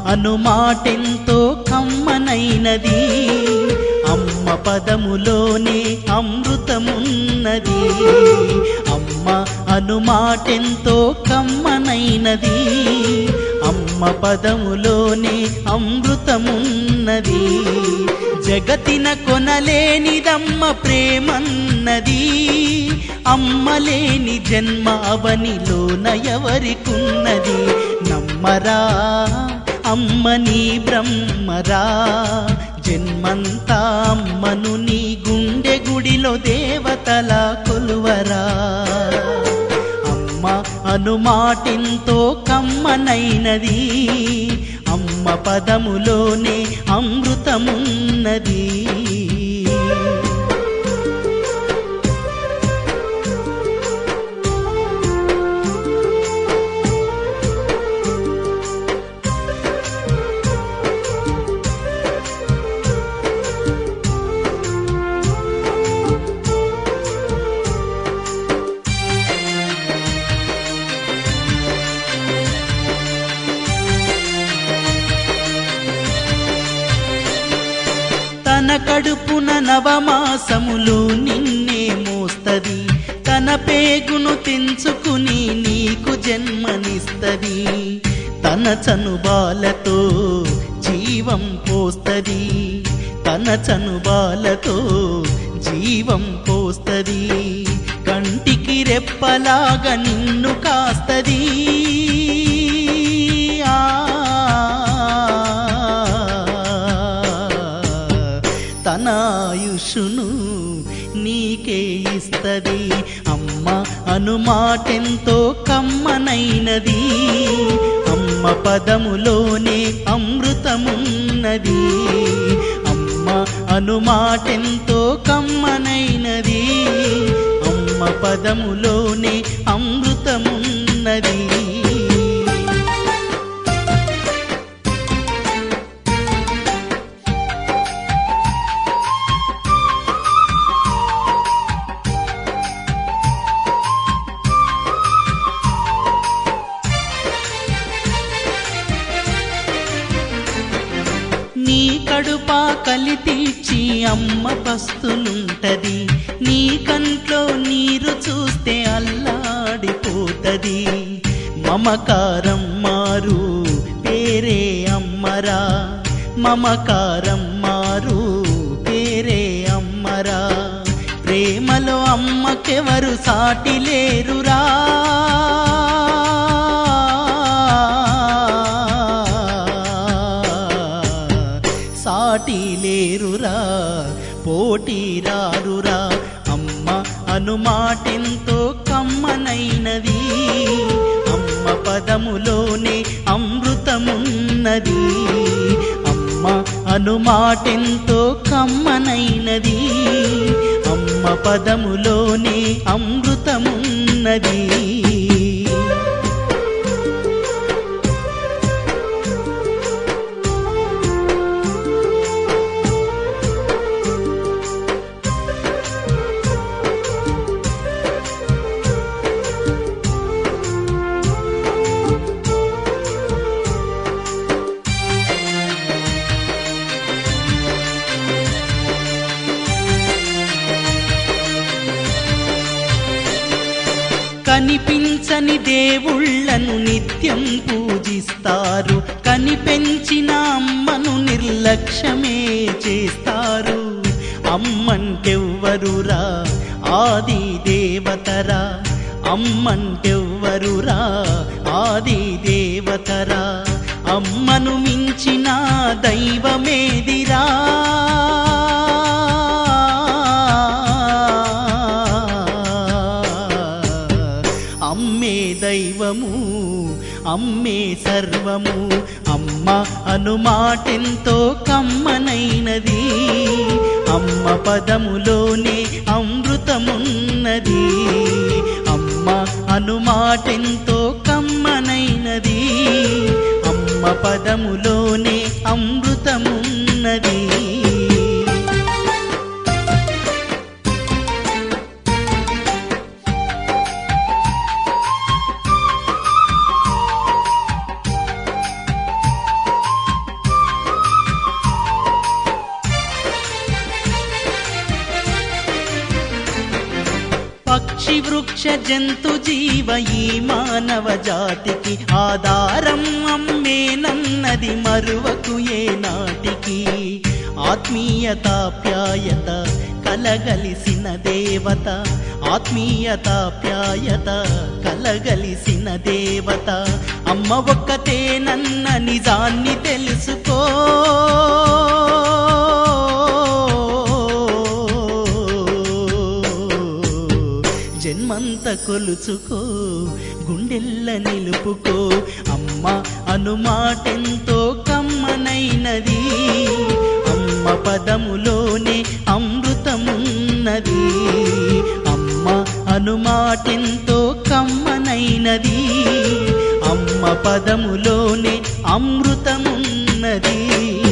అనుమాటెంతో కమ్మనైనది అమ్మ పదములోనే అమృతమున్నది అమ్మ అనుమాటెంతో కమ్మనైనది అమ్మ పదములోనే అమృతమున్నది జగతిన కొనలేనిదమ్మ ప్రేమన్నది అమ్మలేని జన్మ అవనిలోన ఎవరికున్నది నమ్మరా అమ్మ నీ బ్రహ్మరా జన్మంతా అమ్మను నీ గుండె గుడిలో దేవతల కొలువరా అమ్మ అనుమాటెంతో కమ్మనైనది అమ్మ పదములోనే అమృతమున్నది తన కడుపున నవమాసములు నిన్నే మోస్తది తన పేగును తెంచుకుని నీకు జన్మనిస్తది తన చనుబాలతో జీవం పోస్తది తన చనుబాలతో జీవం పోస్తది కంటికి రెప్పలాగా నిన్ను కాస్తది ఆ తన ఆయుషును నీకే ఇస్తది అమ్మ అనుమాటెంతో కమ్మనైనది అమ్మ పదములోనే అమృతమున్నది అమ్మ అనుమాటెంతో కమ్మనైనది అమ్మ పదములోనే అమృతమున్నది నీ కడుపా కలి తీర్చి అమ్మ పస్తులుంటది నీ కంట్లో నీరు చూస్తే అల్లాడిపోతది మమకారం మారు పేరే అమ్మరా మమకారం మారు పేరే అమ్మరా ప్రేమలో అమ్మకెవరు సాటి లేరురా సాటి లేరురా పోటీ రారురా అమ్మ అనుమాటెంతో కమ్మనైనది అమ్మ పదములోనే అమృతమున్నది అమ్మ అనుమాటెంతో కమ్మనైనది అమ్మ పదములోనే అమృతమున్నది కనిపించని దేవుళ్ళను నిత్యం పూజిస్తారు కనిపెంచిన అమ్మను నిర్లక్ష్యమే చేస్తారు అమ్మంటెవ్వరురా ఆది దేవతరా అమ్మంటెవ్వరురా ఆది దేవతరా అమ్మను మించిన దైవమేదిరా అమ్మే దైవము అమ్మే సర్వము అమ్మ అనుమాటెంతో కమ్మనైనది అమ్మ పదములోనే అమృతమున్నది అమ్మ అనుమాటెంతో కమ్మనైనది అమ్మ పదములోనే అమృతమున్నది వృక్ష జంతు జీవ ఈ మానవ జాతికి ఆధారం అమ్మేనన్నది మరువకు ఏ నాటికి ఆత్మీయతాప్యాయత కలగలిసిన దేవత ఆత్మీయతాప్యాయత కలగలిసిన దేవత అమ్మ ఒక్కతేనన్న నిజాన్ని తెలుసుకో జన్మంత కొలుచుకో గుండెల్ల నిలుపుకో అమ్మ అనుమాటెంతో కమ్మనైనది అమ్మ పదములోనే అమృతమున్నది అమ్మ అనుమాటెంతో కమ్మనైనది అమ్మ పదములోనే అమృతమున్నది